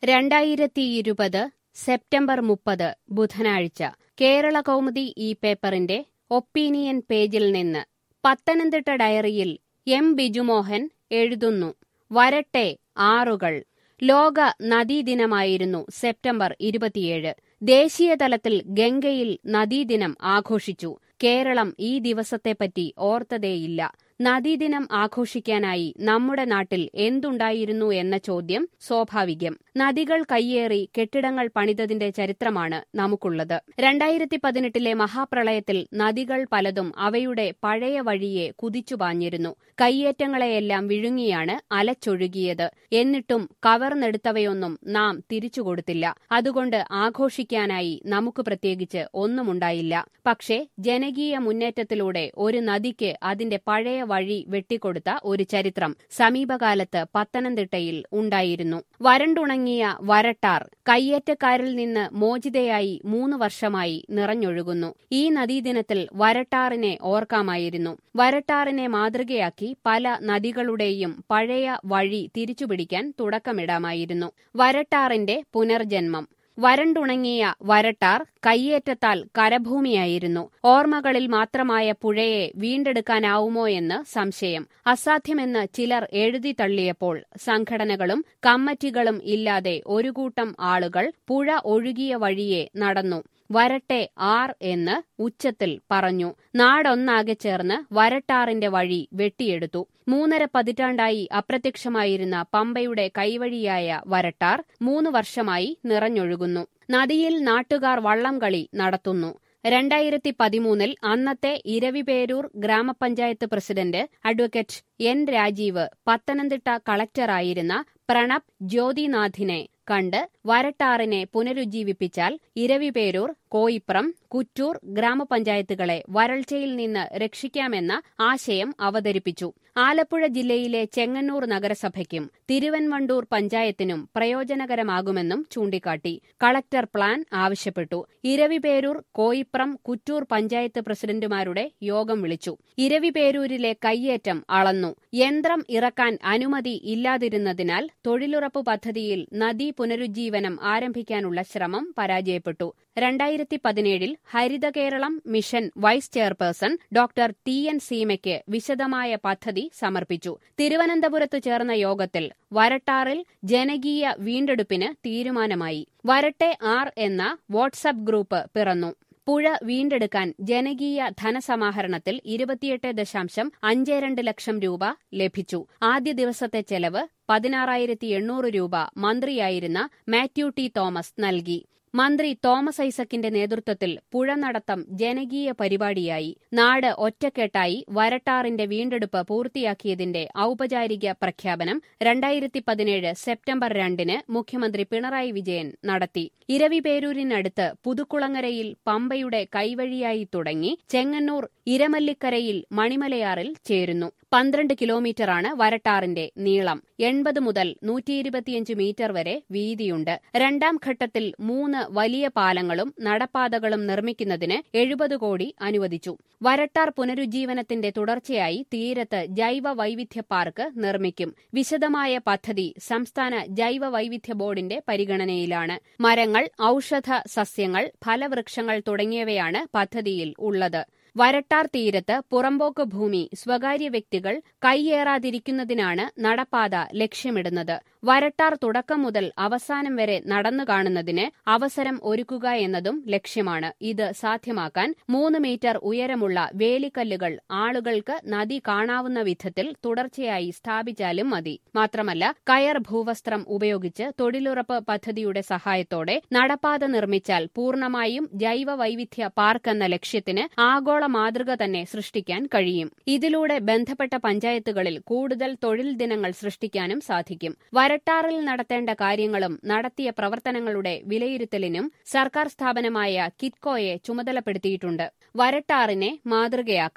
രണ്ടായിരത്തിയിരുപത് സെപ്റ്റംബർ മുപ്പത് ബുധനാഴ്ച കേരള കൗമുദി ഈ പേപ്പറിന്റെ ഒപ്പീനിയൻ പേജിൽ നിന്ന് പത്തനംതിട്ട ഡയറിയിൽ എം ബിജുമോഹൻ എഴുതുന്നു വരട്ടെ ആറുകൾ ലോക നദീദിനമായിരുന്നു സെപ്റ്റംബർ ഇരുപത്തിയേഴ് ദേശീയതലത്തിൽ ഗംഗയിൽ നദീദിനം ആഘോഷിച്ചു കേരളം ഈ ദിവസത്തെപ്പറ്റി ഓർത്തതേയില്ല നദീദിനം ആഘോഷിക്കാനായി നമ്മുടെ നാട്ടിൽ എന്തുണ്ടായിരുന്നു എന്ന ചോദ്യം സ്വാഭാവികം നദികൾ കയ്യേറി കെട്ടിടങ്ങൾ പണിതതിന്റെ ചരിത്രമാണ് നമുക്കുള്ളത് രണ്ടായിരത്തി പതിനെട്ടിലെ മഹാപ്രളയത്തിൽ നദികൾ പലതും അവയുടെ പഴയ വഴിയെ കുതിച്ചുപാഞ്ഞിരുന്നു കയ്യേറ്റങ്ങളെയെല്ലാം വിഴുങ്ങിയാണ് അലച്ചൊഴുകിയത് എന്നിട്ടും കവർന്നെടുത്തവയൊന്നും നാം തിരിച്ചുകൊടുത്തില്ല അതുകൊണ്ട് ആഘോഷിക്കാനായി നമുക്ക് പ്രത്യേകിച്ച് ഒന്നുമുണ്ടായില്ല പക്ഷേ ജനകീയ മുന്നേറ്റത്തിലൂടെ ഒരു നദിക്ക് അതിന്റെ പഴയ വഴി വെട്ടിക്കൊടുത്ത ഒരു ചരിത്രം സമീപകാലത്ത് പത്തനംതിട്ടയിൽ ഉണ്ടായിരുന്നു വരണ്ടുണങ്ങിയ വരട്ടാർ കയ്യേറ്റക്കാരിൽ നിന്ന് മോചിതയായി മൂന്ന് വർഷമായി നിറഞ്ഞൊഴുകുന്നു ഈ നദീദിനത്തിൽ വരട്ടാറിനെ ഓർക്കാമായിരുന്നു വരട്ടാറിനെ മാതൃകയാക്കി പല നദികളുടെയും പഴയ വഴി തിരിച്ചുപിടിക്കാൻ തുടക്കമിടാമായിരുന്നു വരട്ടാറിന്റെ പുനർജന്മം വരണ്ടുണങ്ങിയ വരട്ടാർ കയ്യേറ്റത്താൽ കരഭൂമിയായിരുന്നു ഓർമ്മകളിൽ മാത്രമായ പുഴയെ വീണ്ടെടുക്കാനാവുമോ എന്ന് സംശയം അസാധ്യമെന്ന് ചിലർ എഴുതി തള്ളിയപ്പോൾ സംഘടനകളും കമ്മിറ്റികളും ഇല്ലാതെ ഒരു കൂട്ടം ആളുകൾ പുഴ ഒഴുകിയ വഴിയെ നടന്നു വരട്ടെ ആർ എന്ന് ഉച്ചത്തിൽ പറഞ്ഞു നാടൊന്നാകെ ചേർന്ന് വരട്ടാറിന്റെ വഴി വെട്ടിയെടുത്തു മൂന്നര പതിറ്റാണ്ടായി അപ്രത്യക്ഷമായിരുന്ന പമ്പയുടെ കൈവഴിയായ വരട്ടാർ മൂന്ന് വർഷമായി നിറഞ്ഞൊഴുകുന്നു നദിയിൽ നാട്ടുകാർ വള്ളംകളി നടത്തുന്നു രണ്ടായിരത്തി പതിമൂന്നിൽ അന്നത്തെ Eraviperoor grama panchayat president advocate N Rajeev Pathanamthitta കളക്ടറായിരുന്ന പ്രണബ് ജ്യോതിനാഥിനെ കണ്ട് വരട്ടാറിനെ പുനരുജ്ജീവിപ്പിച്ചാൽ ഇരവിപേരൂർ കോയിപ്രം കുറ്റൂർ ഗ്രാമപഞ്ചായത്തുകളെ വരൾച്ചയിൽ നിന്ന് രക്ഷിക്കാമെന്ന ആശയം അവതരിപ്പിച്ചു ആലപ്പുഴ ജില്ലയിലെ ചെങ്ങന്നൂർ നഗരസഭയ്ക്കും തിരുവൻവണ്ടൂർ പഞ്ചായത്തിനും പ്രയോജനകരമാകുമെന്നും ചൂണ്ടിക്കാട്ടി കളക്ടർ പ്ലാൻ ആവശ്യപ്പെട്ടു ഇരവിപേരൂർ കോയിപ്രം കുറ്റൂർ പഞ്ചായത്ത് പ്രസിഡന്റുമാരുടെ യോഗം വിളിച്ചു ഇരവിപേരൂരിലെ കയ്യേറ്റം അളന്നു യന്ത്രം ഇറക്കാൻ അനുമതി ഇല്ലാതിരുന്നതിനാൽ തൊഴിലുറപ്പ് പദ്ധതിയിൽ നദീ പുനരുജ്ജീവനം ആരംഭിക്കാനുള്ള ശ്രമം പരാജയപ്പെട്ടു രണ്ടായിരത്തി പതിനേഴിൽ Haritha Keralam mission vice chairperson doctor T N സീമയ്ക്ക് വിശദമായ പദ്ധതി സമർപ്പിച്ചു തിരുവനന്തപുരത്ത് ചേർന്ന യോഗത്തിൽ വരട്ടാറിൽ ജനകീയ വീണ്ടെടുപ്പിന് തീരുമാനമായി വരട്ടെ ആർ എന്ന വാട്സ്ആപ്പ് ഗ്രൂപ്പ് പിറന്നു പുഴ വീണ്ടെടുക്കാൻ ജനകീയ ധനസമാഹരണത്തിൽ ഇരുപത്തിയെട്ട് ദശാംശം അഞ്ച് രണ്ട് ലക്ഷം രൂപ ലഭിച്ചു ആദ്യ ദിവസത്തെ ചെലവ് പതിനാറായിരത്തി എണ്ണൂറ് രൂപ മന്ത്രിയായിരുന്ന മാത്യു ടി തോമസ് നൽകി മന്ത്രി തോമസ് ഐസക്കിന്റെ നേതൃത്വത്തിൽ പുഴനടത്തം ജനകീയ പരിപാടിയായി നാട് ഒറ്റക്കെട്ടായി വരട്ടാറിന്റെ വീണ്ടെടുപ്പ് പൂർത്തിയാക്കിയതിന്റെ ഔപചാരിക പ്രഖ്യാപനം രണ്ടായിരത്തി പതിനേഴ് സെപ്റ്റംബർ രണ്ടിന് മുഖ്യമന്ത്രി പിണറായി വിജയൻ നടത്തി ഇരവിപേരൂരിനടുത്ത് പുതുക്കുളങ്ങരയിൽ പമ്പയുടെ കൈവഴിയായി തുടങ്ങി ചെങ്ങന്നൂർ ഇരമല്ലിക്കരയിൽ മണിമലയാറിൽ ചേരുന്നു പന്ത്രണ്ട് കിലോമീറ്ററാണ് വരട്ടാറിന്റെ നീളം എൺപത് മുതൽ നൂറ്റിയിരുപത്തിയഞ്ച് മീറ്റർ വരെ വീതിയുണ്ട് രണ്ടാം ഘട്ടത്തിൽ മൂന്ന് വലിയ പാലങ്ങളും നടപ്പാതകളും നിർമ്മിക്കുന്നതിന് എഴുപത് കോടി അനുവദിച്ചു വരട്ടാർ പുനരുജ്ജീവനത്തിന്റെ തുടർച്ചയായി തീരത്ത് ജൈവ വൈവിധ്യ പാർക്ക് നിർമ്മിക്കും വിശദമായ പദ്ധതി സംസ്ഥാന ജൈവ വൈവിധ്യ ബോർഡിന്റെ പരിഗണനയിലാണ് മരങ്ങൾ ഔഷധ സസ്യങ്ങൾ ഫലവൃക്ഷങ്ങൾ തുടങ്ങിയവയാണ് പദ്ധതിയിൽ ഉള്ളത് വരട്ടാർ തീരത്ത് പുറമ്പോക്ക് ഭൂമി സ്വകാര്യ വ്യക്തികൾ കൈയേറാതിരിക്കുന്നതിനാണ് നടപ്പാത ലക്ഷ്യമിടുന്നത് വരട്ടാർ തുടക്കം മുതൽ അവസാനം വരെ നടന്നു കാണുന്നതിന് അവസരം ഒരുക്കുക എന്നതും ലക്ഷ്യമാണ് ഇത് സാധ്യമാക്കാൻ മൂന്ന് മീറ്റർ ഉയരമുള്ള വേലിക്കല്ലുകൾ ആളുകൾക്ക് നദി കാണാവുന്ന വിധത്തിൽ തുടർച്ചയായി സ്ഥാപിച്ചാലും മതി മാത്രമല്ല കയർ ഭൂവസ്ത്രം ഉപയോഗിച്ച് തൊഴിലുറപ്പ് പദ്ധതിയുടെ സഹായത്തോടെ നടപ്പാത നിർമ്മിച്ചാൽ പൂർണ്ണമായും ജൈവ വൈവിധ്യ പാർക്ക് എന്ന ലക്ഷ്യത്തിന് ആഗോള മാതൃക തന്നെ സൃഷ്ടിക്കാൻ കഴിയും ഇതിലൂടെ ബന്ധപ്പെട്ട പഞ്ചായത്തുകളിൽ കൂടുതൽ തൊഴിൽ ദിനങ്ങൾ സൃഷ്ടിക്കാനും സാധിക്കും വരട്ടാറിൽ നടത്തേണ്ട കാര്യങ്ങളും നടത്തിയ പ്രവർത്തനങ്ങളുടെ വിലയിരുത്തലിനും സർക്കാർ സ്ഥാപനമായ കിറ്റ്കോയെ ചുമതലപ്പെടുത്തിയിട്ടുണ്ട് വരട്ടാറിനെ മാതൃകയാക്കാം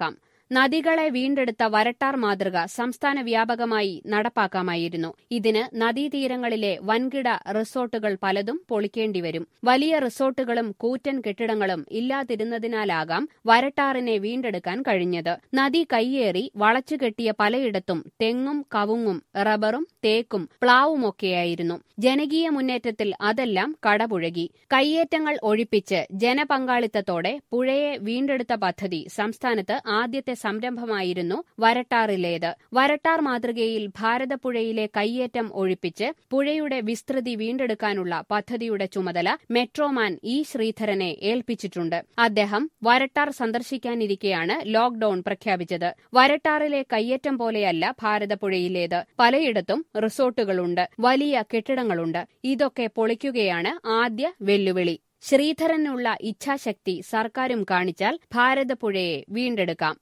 നദികളെ വീണ്ടെടുത്ത വരട്ടാർ മാതൃക സംസ്ഥാന വ്യാപകമായി നടപ്പാക്കാമായിരുന്നു ഇതിന് നദീതീരങ്ങളിലെ വൻകിട റിസോർട്ടുകൾ പലതും പൊളിക്കേണ്ടിവരും വലിയ റിസോർട്ടുകളും കൂറ്റൻ കെട്ടിടങ്ങളും ഇല്ലാതിരുന്നതിനാലാകാം വരട്ടാറിനെ വീണ്ടെടുക്കാൻ കഴിഞ്ഞത് നദി കയ്യേറി വളച്ചുകെട്ടിയ പലയിടത്തും തെങ്ങും കവുങ്ങും റബ്ബറും തേക്കും പ്ലാവുമൊക്കെയായിരുന്നു ജനകീയ മുന്നേറ്റത്തിൽ അതെല്ലാം കടപുഴകി കയ്യേറ്റങ്ങൾ ഒഴിപ്പിച്ച് ജനപങ്കാളിത്തത്തോടെ പുഴയെ വീണ്ടെടുത്ത പദ്ധതി സംസ്ഥാനത്ത് ആദ്യത്തെ സംരംഭമായിരുന്നു വരട്ടാറിലേത് വരട്ടാർ മാതൃകയിൽ ഭാരതപ്പുഴയിലെ കയ്യേറ്റം ഒഴിപ്പിച്ച് പുഴയുടെ വിസ്തൃതി വീണ്ടെടുക്കാനുള്ള പദ്ധതിയുടെ ചുമതല മെട്രോമാൻ ഇ ശ്രീധരനെ ഏൽപ്പിച്ചിട്ടുണ്ട് അദ്ദേഹം വരട്ടാർ സന്ദർശിക്കാനിരിക്കെയാണ് ലോക്ഡൌൺ പ്രഖ്യാപിച്ചത് വരട്ടാറിലെ കയ്യേറ്റം പോലെയല്ല ഭാരതപ്പുഴയിലേത് പലയിടത്തും റിസോർട്ടുകളുണ്ട് വലിയ കെട്ടിടങ്ങളുണ്ട് ഇതൊക്കെ പൊളിക്കുകയാണ് ആദ്യ വെല്ലുവിളി ശ്രീധരനുള്ള ഇച്ഛാശക്തി സർക്കാരും കാണിച്ചാൽ ഭാരതപ്പുഴയെ വീണ്ടെടുക്കാം